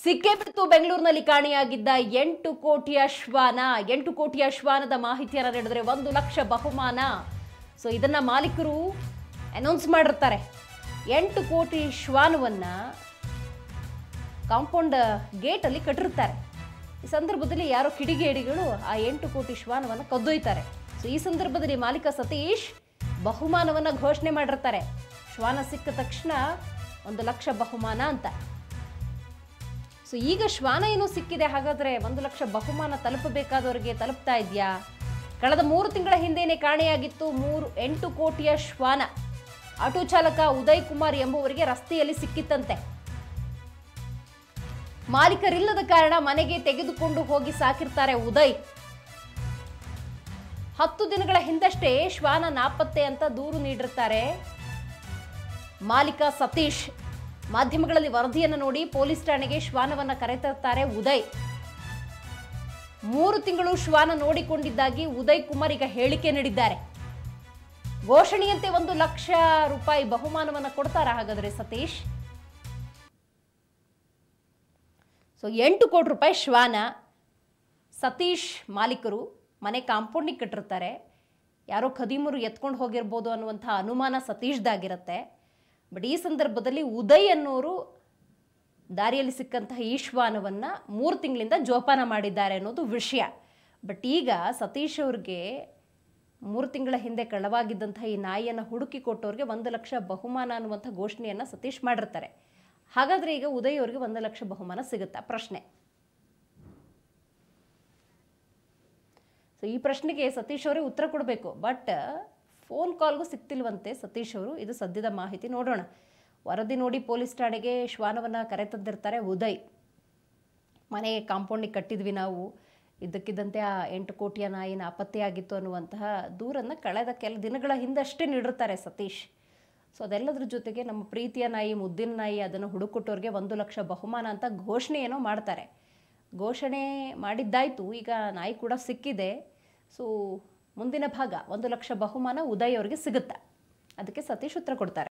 ಸಿಕ್ಕೇ ಬಿತ್ತು ಬೆಂಗಳೂರಿನಲ್ಲಿ ಕಾಣೆಯಾಗಿದ್ದ ಎಂಟು ಕೋಟಿಯ ಶ್ವಾನ ಎಂಟು ಕೋಟಿಯ ಶ್ವಾನದ ಮಾಹಿತಿಯನ್ನು ನೀಡಿದ್ರೆ ಒಂದು ಲಕ್ಷ ಬಹುಮಾನ ಸೊ ಇದನ್ನ ಮಾಲೀಕರು ಅನೌನ್ಸ್ ಮಾಡಿರ್ತಾರೆ ಎಂಟು ಕೋಟಿ ಶ್ವಾನವನ್ನ ಕಾಂಪೌಂಡ್ ಗೇಟ್ ಅಲ್ಲಿ ಕಟ್ಟಿರ್ತಾರೆ ಈ ಸಂದರ್ಭದಲ್ಲಿ ಯಾರೋ ಕಿಡಿಗೇಡಿಗಳು ಆ ಎಂಟು ಕೋಟಿ ಶ್ವಾನವನ್ನು ಕದ್ದೊಯ್ತಾರೆ ಸೊ ಈ ಸಂದರ್ಭದಲ್ಲಿ ಮಾಲೀಕ ಸತೀಶ್ ಬಹುಮಾನವನ್ನ ಘೋಷಣೆ ಮಾಡಿರ್ತಾರೆ ಶ್ವಾನ ಸಿಕ್ಕ ತಕ್ಷಣ ಒಂದು ಲಕ್ಷ ಬಹುಮಾನ ಅಂತ ಸೊ ಈಗ ಶ್ವಾನ ಏನೋ ಸಿಕ್ಕಿದೆ ಹಾಗಾದ್ರೆ ಒಂದು ಲಕ್ಷ ಬಹುಮಾನ ತಲುಪಬೇಕಾದವರಿಗೆ ತಲುಪ್ತಾ ಇದೆಯಾ ಕಳೆದ ಮೂರು ತಿಂಗಳ ಹಿಂದೆನೆ ಕಾಣೆಯಾಗಿತ್ತು ಮೂರು ಎಂಟು ಕೋಟಿಯ ಶ್ವಾನ ಆಟೋ ಚಾಲಕ ಉದಯ್ ಕುಮಾರ್ ಎಂಬುವರಿಗೆ ರಸ್ತೆಯಲ್ಲಿ ಸಿಕ್ಕಿತ್ತಂತೆ ಮಾಲೀಕರಿಲ್ಲದ ಕಾರಣ ಮನೆಗೆ ತೆಗೆದುಕೊಂಡು ಹೋಗಿ ಸಾಕಿರ್ತಾರೆ ಉದಯ್ ಹತ್ತು ದಿನಗಳ ಹಿಂದಷ್ಟೇ ಶ್ವಾನ ನಾಪತ್ತೆ ಅಂತ ದೂರು ನೀಡಿರ್ತಾರೆ ಮಾಲೀಕ ಸತೀಶ್ ಮಾಧ್ಯಮಗಳಲ್ಲಿ ವರದಿಯನ್ನು ನೋಡಿ ಪೊಲೀಸ್ ಠಾಣೆಗೆ ಶ್ವಾನವನ್ನ ಕರೆತರ್ತಾರೆ ಉದಯ್ ಮೂರು ತಿಂಗಳು ಶ್ವಾನ ನೋಡಿಕೊಂಡಿದ್ದಾಗಿ ಉದಯ್ ಕುಮಾರ್ ಈಗ ಹೇಳಿಕೆ ನೀಡಿದ್ದಾರೆ ಘೋಷಣೆಯಂತೆ ಒಂದು ಲಕ್ಷ ರೂಪಾಯಿ ಬಹುಮಾನವನ್ನ ಕೊಡ್ತಾರ ಹಾಗಾದ್ರೆ ಸತೀಶ್ ಸೊ ಎಂಟು ಕೋಟಿ ರೂಪಾಯಿ ಶ್ವಾನ ಸತೀಶ್ ಮಾಲೀಕರು ಮನೆ ಕಾಂಪೌಂಡಿಗೆ ಕಟ್ಟಿರ್ತಾರೆ ಯಾರೋ ಖದೀಮರು ಎತ್ಕೊಂಡು ಹೋಗಿರ್ಬೋದು ಅನ್ನುವಂಥ ಅನುಮಾನ ಸತೀಶ್ದಾಗಿರುತ್ತೆ ಬಟ್ ಈ ಸಂದರ್ಭದಲ್ಲಿ ಉದಯ್ ಅನ್ನೋರು ದಾರಿಯಲ್ಲಿ ಸಿಕ್ಕಂತಹ ಈ ಶ್ವಾನವನ್ನು ಮೂರು ತಿಂಗಳಿಂದ ಜೋಪಾನ ಮಾಡಿದ್ದಾರೆ ಅನ್ನೋದು ವಿಷಯ ಬಟ್ ಈಗ ಸತೀಶ್ ಅವ್ರಿಗೆ ಮೂರು ತಿಂಗಳ ಹಿಂದೆ ಕಳ್ಳವಾಗಿದ್ದಂತಹ ಈ ನಾಯಿಯನ್ನು ಹುಡುಕಿ ಕೊಟ್ಟವ್ರಿಗೆ ಒಂದು ಲಕ್ಷ ಬಹುಮಾನ ಅನ್ನುವಂಥ ಘೋಷಣೆಯನ್ನು ಸತೀಶ್ ಮಾಡಿರ್ತಾರೆ ಹಾಗಾದರೆ ಈಗ ಉದಯ್ ಅವ್ರಿಗೆ ಒಂದು ಲಕ್ಷ ಬಹುಮಾನ ಸಿಗುತ್ತಾ ಪ್ರಶ್ನೆ ಸೊ ಈ ಪ್ರಶ್ನೆಗೆ ಸತೀಶ್ ಅವರೇ ಉತ್ತರ ಕೊಡಬೇಕು ಬಟ್ ಫೋನ್ ಕಾಲ್ಗೂ ಸಿಗ್ತಿಲ್ವಂತೆ ಸತೀಶ್ ಅವರು ಇದು ಸದ್ಯದ ಮಾಹಿತಿ ನೋಡೋಣ ವರದಿ ನೋಡಿ ಪೊಲೀಸ್ ಠಾಣೆಗೆ ಶ್ವಾನವನ್ನು ಕರೆತಂದಿರ್ತಾರೆ ಉದಯ್ ಮನೆ ಕಾಂಪೌಂಡಿಗೆ ಕಟ್ಟಿದ್ವಿ ನಾವು ಇದ್ದಕ್ಕಿದ್ದಂತೆ ಆ ಎಂಟು ಕೋಟಿಯ ನಾಯಿ ನಾಪತ್ತೆಯಾಗಿತ್ತು ಅನ್ನುವಂತಹ ದೂರನ್ನು ಕಳೆದ ಕೆಲ ದಿನಗಳ ಹಿಂದಷ್ಟೇ ನೀಡಿರ್ತಾರೆ ಸತೀಶ್ ಸೊ ಅದೆಲ್ಲದ್ರ ಜೊತೆಗೆ ನಮ್ಮ ಪ್ರೀತಿಯ ನಾಯಿ ಮುದ್ದಿನ ನಾಯಿ ಅದನ್ನು ಹುಡುಕೊಟ್ಟವ್ರಿಗೆ ಒಂದು ಲಕ್ಷ ಬಹುಮಾನ ಅಂತ ಘೋಷಣೆ ಏನೋ ಮಾಡ್ತಾರೆ ಘೋಷಣೆ ಮಾಡಿದ್ದಾಯಿತು ಈಗ ನಾಯಿ ಕೂಡ ಸಿಕ್ಕಿದೆ ಸೊ ಮುಂದಿನ ಭಾಗ ಒಂದು ಲಕ್ಷ ಬಹುಮಾನ ಉದಯ್ ಅವರಿಗೆ ಸಿಗುತ್ತಾ ಅದಕ್ಕೆ ಸತೀಶ್ ಉತ್ತರ ಕೊಡ್ತಾರೆ